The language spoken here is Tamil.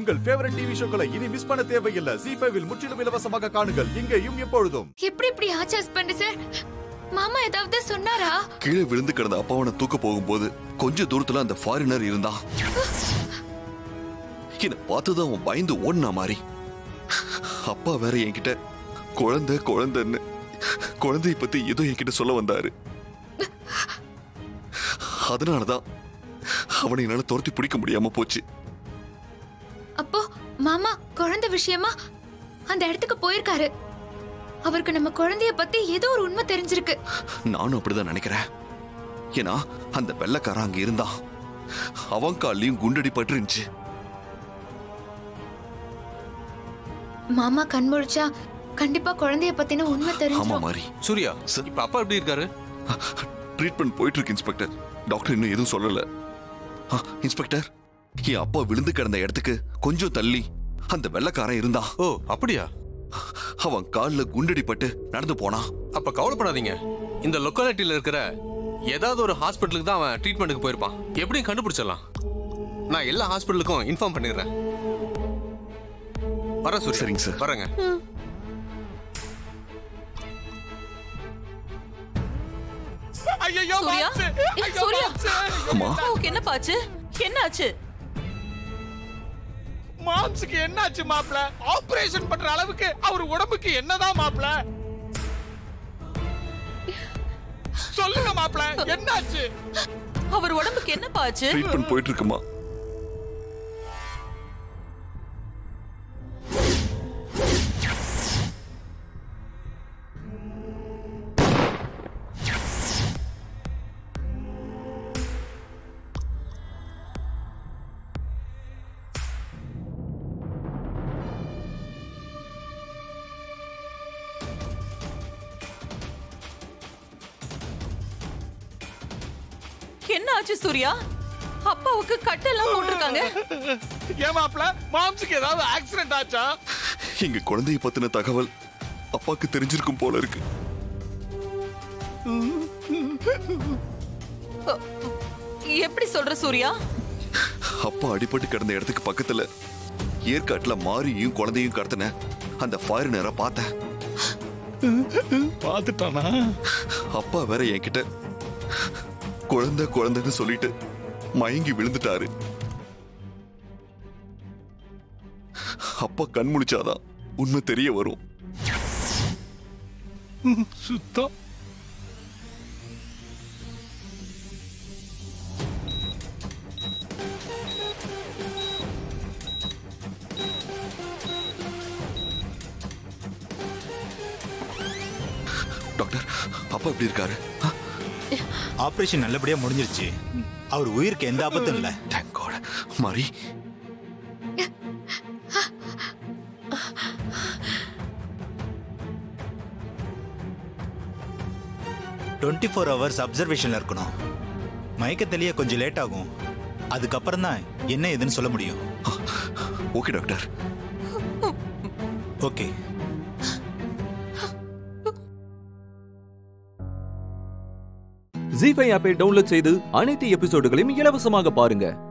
உங்கள் ஃபேவரட் டிவி ஷோக்களை இனி மிஸ் பண்ண தேவையில்லை ஜி ஃபைவில் முற்றிலும் இலவசமாக காணுங்கள் இங்கேயும் எப்பொழுதும் எப்படி இப்படி ஆச்சு ஹஸ்பண்ட் சார் மாமா ஏதாவது சொன்னாரா கீழே விழுந்து கிடந்த அப்பாவனை தூக்க போகும்போது கொஞ்ச தூரத்துல அந்த ஃபாரினர் இருந்தான் என்ன பார்த்ததும் அவன் பயந்து ஓடினா மாதிரி அப்பா வேற என்கிட்ட குழந்தை குழந்தைன்னு குழந்தைய பத்தி ஏதோ என்கிட்ட சொல்ல வந்தாரு அதனாலதான் அவனை என்னால துரத்தி பிடிக்க முடியாம போச்சு அப்போ மாமா குழந்தை விஷயமா அந்த இடத்துக்கு போயிருக்காரு அவருக்கு நம்ம குழந்தைய பத்தி ஏதோ ஒரு உண்மை தெரிஞ்சிருக்கு நானும் அப்படிதான் நினைக்கிறேன் ஏன்னா அந்த வெள்ளக்காரன் அங்க இருந்தான் அவன் காலையும் குண்டடி பட்டுருந்துச்சு மாமா கண் முழிச்சா கண்டிப்பா குழந்தைய பத்தின உண்மை ஆமா தெரிஞ்சிடும் மாதிரி சூர்யா சார். இப்ப அப்பா எப்படி இருக்காரு ட்ரீட்மெண்ட் போயிட்டு இருக்கு இன்ஸ்பெக்டர் டாக்டர் இன்னும் எதுவும் சொல்லல ஆ, இன்ஸ்பெக்டர் என் அப்பா விழுந்து கிடந்த இடத்துக்கு கொஞ்சம் தள்ளி அந்த வெள்ளக்காரன் இருந்தான் ஓ அப்படியா அவன் கால்ல குண்டடிப்பட்டு நடந்து போனான் அப்ப கவலைப்படாதீங்க இந்த லொக்காலிட்டியில இருக்கிற ஏதாவது ஒரு ஹாஸ்பிட்டலுக்கு தான் அவன் ட்ரீட்மெண்ட்டுக்கு போயிருப்பான் எப்படியும் கண்டுபிடிச்சிடலாம் நான் எல்லா ஹாஸ்பிட்டலுக்கும் இன்ஃபார்ம் பண்ணிடுறேன் வரேன் சூர்யா சரிங்க சார். வரேங்க ஐயோ சூர்யா ஏய், சூர்யா அம்மா அப்பாவுக்கு என்னப்பா ஆச்சு என்ன ஆச்சு மாம்ஸுக்கு என்னாச்சு மாப்ள ஆபரேஷன் பண்ற அளவுக்கு அவர் உடம்புக்கு என்னதான் மாப்ள சொல்லுங்க மாப்ள என்னாச்சு அவர் உடம்புக்கு என்னப்பா ஆச்சு ட்ரீட்மெண்ட் போயிட்டு இருக்குமா என்ன ஆச்சு சூர்யா அப்பாவுக்கு கட்டெல்லாம் போட்டிருக்காங்க ஏன் மாப்ள மாம்ஸுக்கு ஏதாவது ஆக்சிடென்ட் ஆச்சா எங்க குழந்தைய பத்தின தகவல் அப்பாக்கு தெரிஞ்சிருக்கும் போல இருக்கு எப்படி சொல்ற சூர்யா அப்பா அடிபட்டு கிடந்த இடத்துக்கு பக்கத்துல ஏற்காட்டுல மாரியும் குழந்தையும் கடத்தின அந்த ஃபாரினரை பார்த்தேன் பாத்துட்டானா அப்பா வேற என்கிட்ட குழந்தை குழந்தைன்னு சொல்லிட்டு மயங்கி விழுந்துட்டாரு அப்பா கண் முழிச்சாதான் உண்மை தெரிய வரும் சுத்தம் டாக்டர் அப்பா எப்படி இருக்காரு ஆபரேஷன் நல்லபடியா முடிஞ்சிருச்சு அவர் உயிருக்கு எந்த ஆபத்தும் இல்ல Thank God. Mari twenty four hours அப்சர்வேஷன்ல இருக்கணும் மயக்க தெளிய கொஞ்சம் லேட் ஆகும் அதுக்கப்புறம் தான் என்ன ஏதுன்னு சொல்ல முடியும் okay doctor okay Zee five ஆப்பை டவுன்லோட் செய்து அனைத்து எபிசோடுகளையும் இலவசமாக பாருங்க